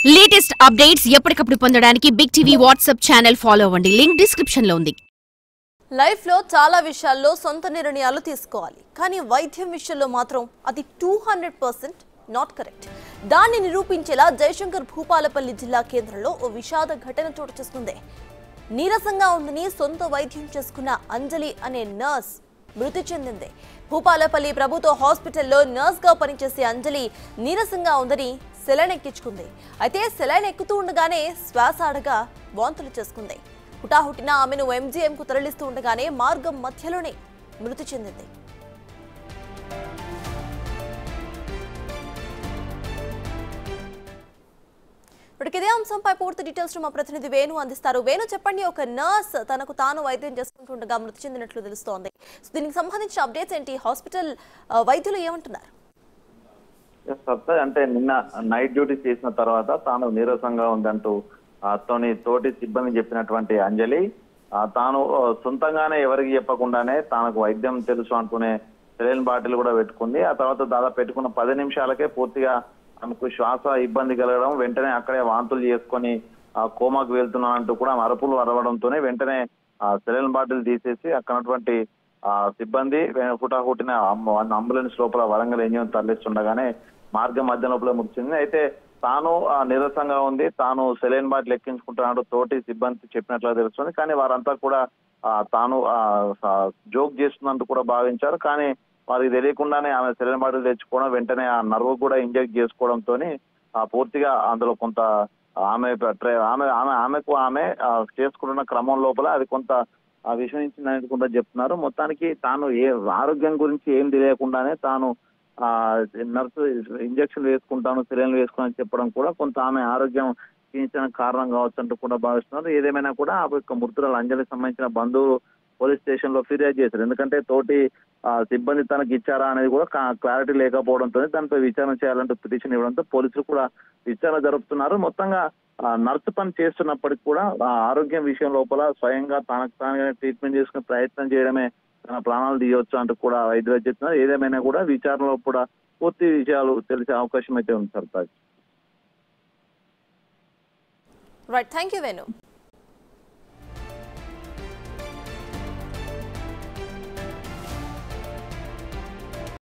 latest updates ఎప్పటికప్పుడు పొందడానికి big TV WhatsApp channel follow అవ్వండి లింక్ డిస్క్రిప్షన్ లో ఉంది లైఫ్లో చాలా విషయాల్లో సొంత నిర్ణయాలు తీసుకోవాలి కానీ వైద్యం విషయంలో మాత్రం అది two hundred percent not correct దాన్ని నిరూపించేలా జయశంకర్ భూపాలపల్లి జిల్లా కేంద్రంలో ఓ విషాద ఘటన చోటు చేసుకుంది నీరసంగా ఉందని సొంత వైద్యం చేసుకున్న అంజలి అనే నర్స్ మృతి చెందింది భూపాలపల్లి ప్రభుత్వ హాస్పిటల్లో నర్స్గా పనిచేసే అంజలి నీరసంగా ఉందని సెలైన్ ఎక్కించుకుంది అయితే సెలైన్ ఎక్కుతూ ఉండగానే శ్వాస ఆడగా వాంతులు చేసుకుంది హుటాహుటిన ఆమెను ఎంజీఎం కు తరలిస్తూ ఉండగానే మార్గం మధ్యలోనే మృతి చెందింది ఇప్పటికి ఇదే అంశంపై పూర్తి డీటెయిల్స్ మా ప్రతినిధి వేణు అందిస్తారు వేణు చెప్పండి ఒక నర్స్ తనకు తాను వైద్యం చేసుకుంటుండగా మృతి చెందినట్లు తెలుస్తోంది సో దీనికి సంబంధించిన అప్డేట్స్ ఏంటి హాస్పిటల్ ఆ, వైద్యులు ఏమంటున్నారు సత్తా అంటే నిన్న నైట్ డ్యూటీ చేసిన తర్వాత తాను నీరసంగా ఉందంటూ ఆ, తోని తోటి సిబ్బంది చెప్పినటువంటి అంజలి ఆ, తాను ఆ, సొంతంగానే ఎవరికి చెప్పకుండానే తనకు వైద్యం తెలుసు అంటూనే సెలైన్ బాటిల్ కూడా పెట్టుకుంది ఆ తర్వాత దాదాపు పెట్టుకున్న పది నిమిషాలకే పూర్తిగా ఆమెకు శ్వాస ఇబ్బంది కలగడం వెంటనే అక్కడే వాంతులు చేసుకొని ఆ, కోమాకు వెళ్తున్నా అంటూ కూడా ఆమె అరుపులు అరవడంతోనే వెంటనే ఆ సెలైన్ బాటిల్ తీసేసి అక్కడ ఉన్నటువంటి ఆ సిబ్బంది వే- హుటాహుటిన అంబ- అంబులెన్స్ లోపల వరంగల్ ఇంజిన్ తరలిస్తుండగానే మార్గం మధ్య లోపల మృతి అయితే తాను ఆ, నీరసంగా ఉంది తాను సెలైన్ బాటిల్ ఎక్కించుకుంటున్నాడు తోటి సిబ్బంది చెప్పినట్లు తెలుస్తుంది కానీ వారంతా కూడా ఆ, తాను జోక్ చేస్తున్నట్టు కూడా భావించారు కానీ వారికి తెలియకుండానే ఆమె సెలైన్ బాటిల్ తెచ్చుకోవడం వెంటనే ఆ నర్వ్ కూడా ఇంజెక్ట్ చేసుకోవడంతో పూర్తిగా అందులో కొంత ఆమె ట్రే- ఆమె ఆమె ఆమెకు ఆమె ఆ, చేసుకుంటున్న క్రమం లోపల అది కొంత ఆ విషయం ఇచ్చిందని కూడా చెప్తున్నారు మొత్తానికి తాను ఏ ఆరోగ్యం గురించి ఏం తెలియకుండానే తాను ఆ నర్సు ఇంజక్షన్ వేసుకుంటాను సిలిండర్ వేసుకుని చెప్పడం కూడా కొంత ఆమె ఆరోగ్యం క్షీణించడానికి కారణం కావచ్చు అంటూ కూడా భావిస్తున్నారు ఏదేమైనా కూడా ఆ యొక్క మృతురాలు అంజలికి సంబంధించిన బంధువులు పోలీస్ స్టేషన్ లో ఫిర్యాదు చేశారు ఎందుకంటే తోటి ఆ, సిబ్బంది తనకి ఇచ్చారా అనేది కూడా కా- క్లారిటీ లేకపోవడంతో దానిపై విచారణ చేయాలంటూ పిటిషన్ ఇవ్వడంతో పోలీసులు కూడా విచారణ జరుపుతున్నారు మొత్తంగా ఆ, నర్సు పని చేస్తున్నప్పటికీ కూడా ఆ ఆరోగ్యం విషయం లోపల స్వయంగా తనకు తానుగా ట్రీట్మెంట్ చేసుకునే ప్రయత్నం చేయడమే తన ప్రాణాలు తీయవచ్చు అంటూ కూడా వైద్యులు చెప్తున్నారు ఏదేమైనా కూడా విచారణలో కూడా పూర్తి విషయాలు తెలిసే అవకాశం అయితే ఉంది Sartaj right thank you Venu